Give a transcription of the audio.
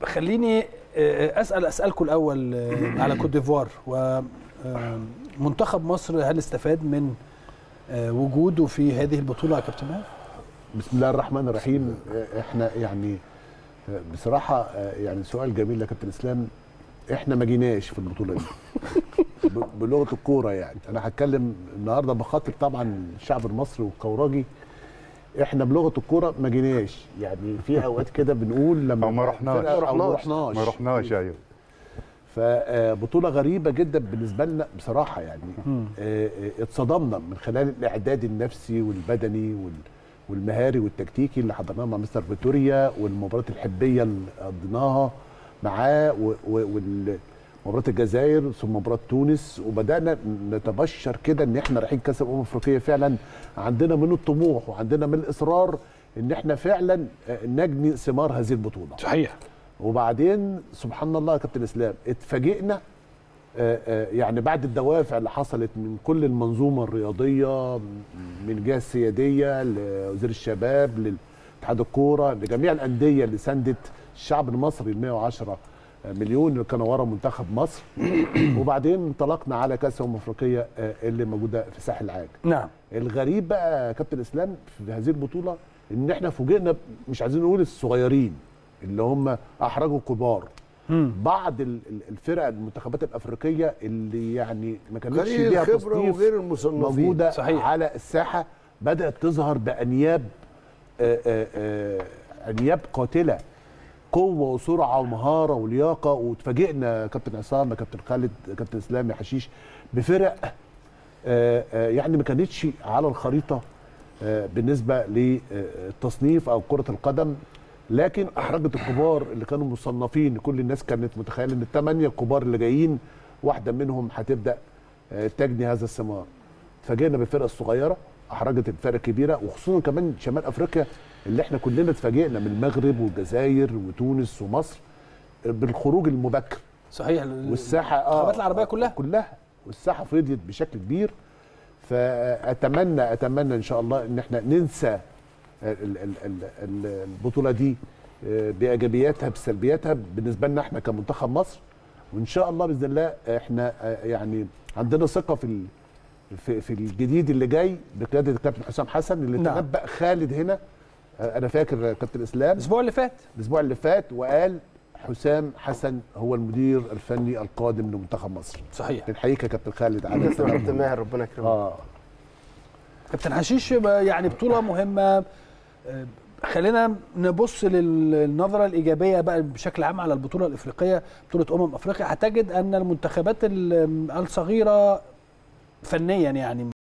خليني آه، اسال اسالكم الاول آه، على كوت ديفوار ومنتخب مصر هل استفاد من آه، وجوده في هذه البطوله يا كابتن ماهر؟ بسم الله الرحمن الرحيم احنا يعني بصراحه يعني سؤال جميل يا كابتن اسلام احنا ما جيناش في البطوله دي ب- بلغه الكوره يعني انا هتكلم النهارده بخاطب طبعا الشعب المصري والكوراجي احنا بلغه الكوره ما جيناش يعني في اوقات كده بنقول لما أو ما رحناش. الفرقة- او ما رحناش ما رحناش ايوه فبطوله غريبه جدا بالنسبه لنا بصراحه يعني مم. آه، آه، اتصدمنا من خلال الاعداد النفسي والبدني وال- والمهاري والتكتيكي اللي حضرناه مع مستر فيتوريا والمباراه الحبيه اللي قضيناها معاه و- و- وال- مباراه الجزائر ثم مباراه تونس وبدانا نتبشر كده ان احنا رايحين كاس الامم الافريقيه فعلا عندنا من الطموح وعندنا من الاصرار ان احنا فعلا آه، نجني ثمار هذه البطوله صحيح وبعدين سبحان الله يا كابتن اسلام اتفاجئنا آه، آه، يعني بعد الدوافع اللي حصلت من كل المنظومه الرياضيه من جهه السياديه لوزير الشباب لاتحاد الكوره لجميع الانديه اللي ساندت الشعب المصري ال 110 مليون اللي كانوا ورا منتخب مصر وبعدين انطلقنا على كاس الامم الافريقيه آه، اللي موجوده في ساحل العاج نعم الغريب بقى يا كابتن اسلام في هذه البطوله ان احنا فوجئنا ب- مش عايزين نقول الصغيرين اللي هم احرجوا الكبار مم. بعض ال- ال- الفرق المنتخبات الافريقيه اللي يعني ما كانتش قليل ليها الخبره تصنيف وغير المصنفين موجوده صحيح. على الساحه بدات تظهر بانياب آه، آه، آه، انياب قاتله قوه وسرعه ومهاره ولياقه وتفاجئنا كابتن عصام يا كابتن خالد يا كابتن اسلام يا حشيش بفرق آه، آه، يعني ما كانتش على الخريطه آه، بالنسبه للتصنيف او كره القدم لكن احرجت الكبار اللي كانوا مصنفين كل الناس كانت متخيله ان الثمانيه الكبار اللي جايين واحده منهم هتبدا آه، تجني هذا الثمار اتفاجئنا بالفرقه الصغيره احرجت الفرق الكبيره وخصوصا كمان شمال افريقيا اللي احنا كلنا اتفاجئنا من المغرب والجزائر وتونس ومصر آه، بالخروج المبكر صحيح والساحه الانتخابات العربيه كلها كلها والساحه فضيت بشكل كبير فاتمنى اتمنى ان شاء الله ان احنا ننسى ال- ال- ال- ال- البطوله دي آه، بايجابياتها بسلبياتها بالنسبه لنا احنا كمنتخب مصر وان شاء الله باذن الله احنا آه، يعني عندنا ثقه في ال- في, في الجديد اللي جاي بقياده الكابتن حسام حسن اللي نعم. تنبأ خالد هنا آه، انا فاكر آه، كابتن اسلام الاسبوع اللي فات الاسبوع اللي فات وقال حسام حسن هو المدير الفني القادم لمنتخب مصر صحيح بنحييك يا كابتن خالد على كابتن الكلام كابتن ماهر ربنا يكرمك اه كابتن حشيش يعني بطوله مهمه آه، خلينا نبص للنظره الايجابيه بقى بشكل عام على البطوله الافريقيه بطوله امم افريقيا هتجد ان المنتخبات ال- الصغيره فنيا يعني